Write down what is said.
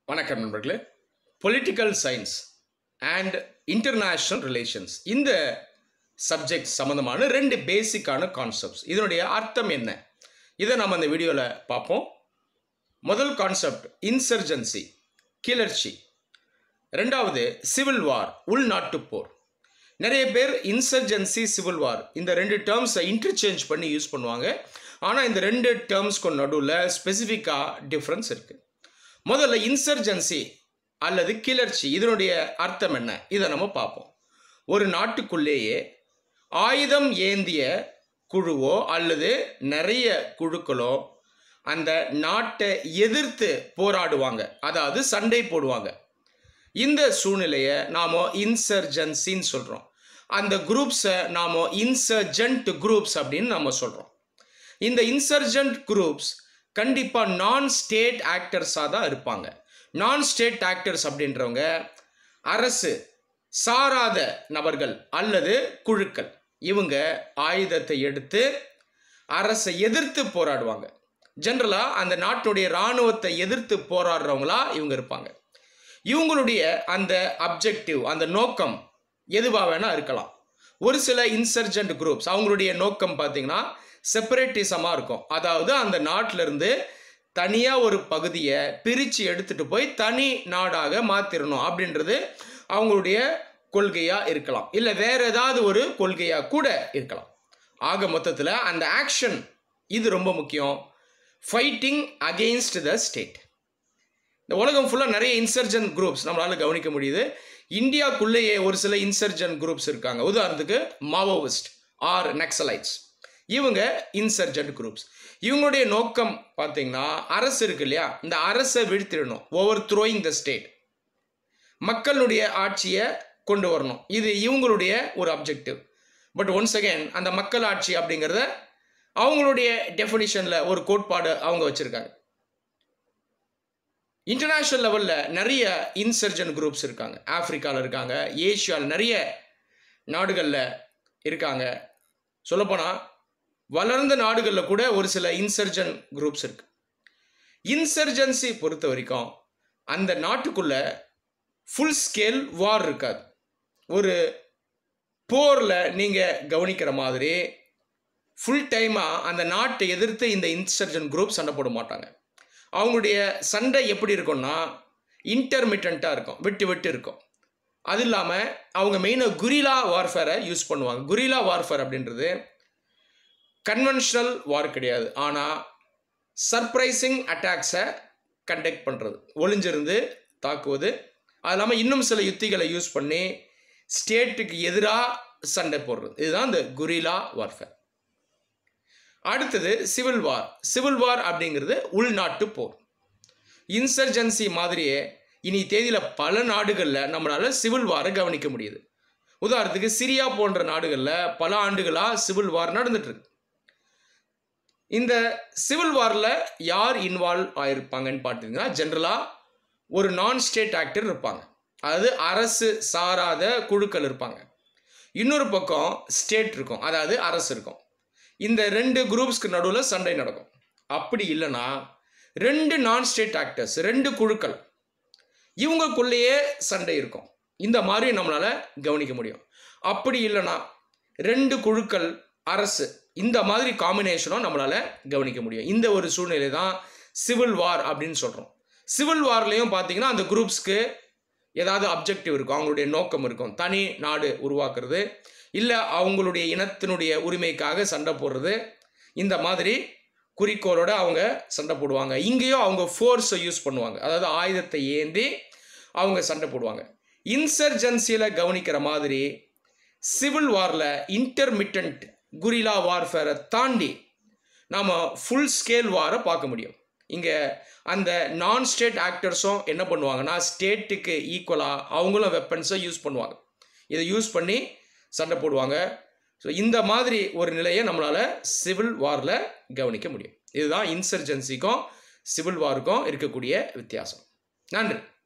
வணக்கம் நண்பர்களே political science and international relations இந்த சப்ஜெக்ட் சம்மந்தமான ரெண்டு பேசிக்கான கான்செப்ட்ஸ் இதனுடைய அர்த்தம் என்ன இதை நம்ம இந்த வீடியோவில் பார்ப்போம் முதல் கான்செப்ட் இன்சர்ஜென்சி கிளர்ச்சி ரெண்டாவது சிவில் வார் உள்நாட்டுப் போர் நிறைய பேர் இன்சர்ஜென்சி சிவில் வார் இந்த ரெண்டு டேர்ம்ஸை இன்டர்சேஞ்ச் பண்ணி யூஸ் பண்ணுவாங்க ஆனால் இந்த ரெண்டு டேர்ம்ஸ்க்கு நடுவில் ஸ்பெசிஃபிக்காக டிஃப்ரென்ஸ் இருக்குது முதல்ல இன்சர்ஜென்சி அல்லது கிளர்ச்சி இதனுடைய அர்த்தம் என்ன இதை நம்ம பார்ப்போம் ஒரு நாட்டுக்குள்ளேயே ஆயுதம் ஏந்திய குழுவோ அல்லது நிறைய குழுக்களோ அந்த நாட்டை எதிர்த்து போராடுவாங்க அதாவது சண்டை போடுவாங்க இந்த சூழ்நிலையை நாம் இன்சர்ஜென்சின்னு சொல்கிறோம் அந்த குரூப்ஸை நாம் இன்சர்ஜென்ட் குரூப்ஸ் அப்படின்னு நம்ம சொல்கிறோம் இந்த இன்சர்ஜென்ட் குரூப்ஸ் கண்டிப்பாக நான் ஸ்டேட் ஆக்டர்ஸாக தான் இருப்பாங்க நான் ஸ்டேட் ஆக்டர்ஸ் அப்படின்றவங்க அரசு சாராத நபர்கள் அல்லது குழுக்கள் இவங்க ஆயுதத்தை எடுத்து அரசை எதிர்த்து போராடுவாங்க ஜென்ரலாக அந்த நாட்டுடைய இராணுவத்தை எதிர்த்து போராடுறவங்களா இவங்க இருப்பாங்க இவங்களுடைய அந்த அப்ஜெக்டிவ் அந்த நோக்கம் எதுவாக வேணால் இருக்கலாம் ஒரு சில இன்சர்ஜென்ட் குரூப்ஸ் அவங்களுடைய நோக்கம் பார்த்தீங்கன்னா செப்பரேட்டிசமாக இருக்கும் அதாவது அந்த நாட்டிலிருந்து தனியாக ஒரு பகுதியை பிரித்து எடுத்துகிட்டு போய் தனி நாடாக மாற்றிடணும் அப்படின்றது அவங்களுடைய கொள்கையாக இருக்கலாம் இல்லை வேறு ஏதாவது ஒரு கொள்கையாக கூட இருக்கலாம் ஆக மொத்தத்தில் அந்த ஆக்ஷன் இது ரொம்ப முக்கியம் ஃபைட்டிங் அகெயின்ஸ்ட் த ஸ்டேட் இந்த உலகம் ஃபுல்லாக நிறைய இன்சர்ஜென்ட் குரூப்ஸ் நம்மளால் கவனிக்க முடியுது இந்தியாவுக்குள்ளேயே ஒரு சில இன்சர்ஜென்ட் குரூப்ஸ் இருக்காங்க உதாரணத்துக்கு மாவோவிஸ்ட் ஆர் நக்சலைட்ஸ் இவங்க இன்சர்ஜென்ட் குரூப்ஸ் இவங்களுடைய நோக்கம் பார்த்தீங்கன்னா அரசு இருக்கு இல்லையா இந்த அரசை வீழ்த்திடணும் ஓவர் த்ரோயிங் த ஸ்டேட் மக்களுடைய ஆட்சியை கொண்டு வரணும் இது இவங்களுடைய ஒரு அப்ஜெக்டிவ் பட் ஒன்ஸ் அகேன் அந்த மக்கள் ஆட்சி அப்படிங்கிறத அவங்களுடைய டெஃபினிஷனில் ஒரு கோட்பாடு அவங்க வச்சுருக்காங்க இன்டர்நேஷ்னல் லெவலில் நிறைய இன்சர்ஜென்ட் குரூப்ஸ் இருக்காங்க ஆஃப்ரிக்காவில் இருக்காங்க ஏஷியாவில் நிறைய நாடுகளில் இருக்காங்க சொல்லப்போனால் வளர்ந்த நாடுகளில் கூட ஒரு சில இன்சர்ஜென்ட் குரூப்ஸ் இருக்கு இன்சர்ஜென்சி பொறுத்த வரைக்கும் அந்த நாட்டுக்குள்ள ஃபுல் ஸ்கேல் வார் இருக்காது ஒரு போரில் நீங்கள் கவனிக்கிற மாதிரி ஃபுல் டைமாக அந்த நாட்டை எதிர்த்து இந்த இன்சர்ஜென்ட் குரூப் சண்டை போட மாட்டாங்க அவங்களுடைய சண்டை எப்படி இருக்கும்னா இன்டர்மிட்டண்ட்டாக இருக்கும் விட்டு விட்டு இருக்கும் அது இல்லாமல் அவங்க மெயினாக குரிலா வார்ஃபேரை யூஸ் பண்ணுவாங்க குரிலா வார்ஃபேர் அப்படின்றது கன்வென்ஷனல் வார் கிடையாது ஆனால் சர்ப்ரைசிங் அட்டாக்ஸை கண்டக்ட் பண்ணுறது ஒளிஞ்சிருந்து தாக்குவது அது இல்லாமல் இன்னும் சில யுத்திகளை யூஸ் பண்ணி ஸ்டேட்டுக்கு எதிராக சண்டை போடுறது இதுதான் இந்த குரிலா வார்ஃபேர் அடுத்தது சிவில் வார் சிவில் வார் அப்படிங்கிறது உள்நாட்டு போர் இன்சர்ஜென்சி மாதிரியே இனி தேதியில் பல நாடுகளில் நம்மளால் சிவில் வாரை கவனிக்க முடியுது உதாரணத்துக்கு சிரியா போன்ற நாடுகளில் பல ஆண்டுகளாக சிவில் வார் நடந்துட்டுருக்கு இந்த சிவில் வாரில் யார் இன்வால்வ் ஆகிருப்பாங்கன்னு பார்த்தீங்கன்னா ஜென்ரலாக ஒரு நான் ஸ்டேட் ஆக்டர் இருப்பாங்க அதாவது அரசு சாராத குழுக்கள் இருப்பாங்க இன்னொரு பக்கம் ஸ்டேட் இருக்கும் அதாவது அரசு இருக்கும் இந்த ரெண்டு குரூப்ஸ்க்கு நடுவில் சண்டை நடக்கும் அப்படி இல்லைன்னா ரெண்டு நான் ஸ்டேட் ஆக்டர்ஸ் ரெண்டு குழுக்கள் இவங்களுக்குள்ளேயே சண்டை இருக்கும் இந்த மாதிரி நம்மளால் கவனிக்க முடியும் அப்படி இல்லைன்னா ரெண்டு குழுக்கள் அரசு இந்த மாதிரி காம்பினேஷனும் நம்மளால் கவனிக்க முடியும் இந்த ஒரு சூழ்நிலை தான் சிவில் வார் அப்படின்னு சொல்கிறோம் சிவில் வார்லேயும் பார்த்தீங்கன்னா அந்த குரூப்ஸ்க்கு ஏதாவது அப்ஜெக்டிவ் இருக்கும் அவங்களுடைய நோக்கம் இருக்கும் தனி நாடு உருவாக்குறது இல்லை அவங்களுடைய இனத்தினுடைய உரிமைக்காக சண்டை போடுறது இந்த மாதிரி குறிக்கோளோட அவங்க சண்டை போடுவாங்க இங்கேயும் அவங்க ஃபோர்ஸை யூஸ் பண்ணுவாங்க அதாவது ஆயுதத்தை ஏந்தி அவங்க சண்டை போடுவாங்க இன்சர்ஜென்சியில் கவனிக்கிற மாதிரி சிவில் வாரில் இன்டர்மிட்டன்ட் குரிலா வார்ஃபேரை தாண்டி நாம் ஃபுல் ஸ்கேல் வாரை பார்க்க முடியும் இங்கே அந்த நான் ஸ்டேட் ஆக்டர்ஸும் என்ன பண்ணுவாங்கன்னா ஸ்டேட்டுக்கு ஈக்குவலாக அவங்களும் வெப்பன்ஸை யூஸ் பண்ணுவாங்க இதை யூஸ் பண்ணி சண்டை போடுவாங்க ஸோ இந்த மாதிரி ஒரு நிலையை நம்மளால் சிவில் வாரில் கவனிக்க முடியும் இதுதான் இன்சர்ஜென்சிக்கும் சிவில் வாருக்கும் இருக்கக்கூடிய வித்தியாசம் நன்றி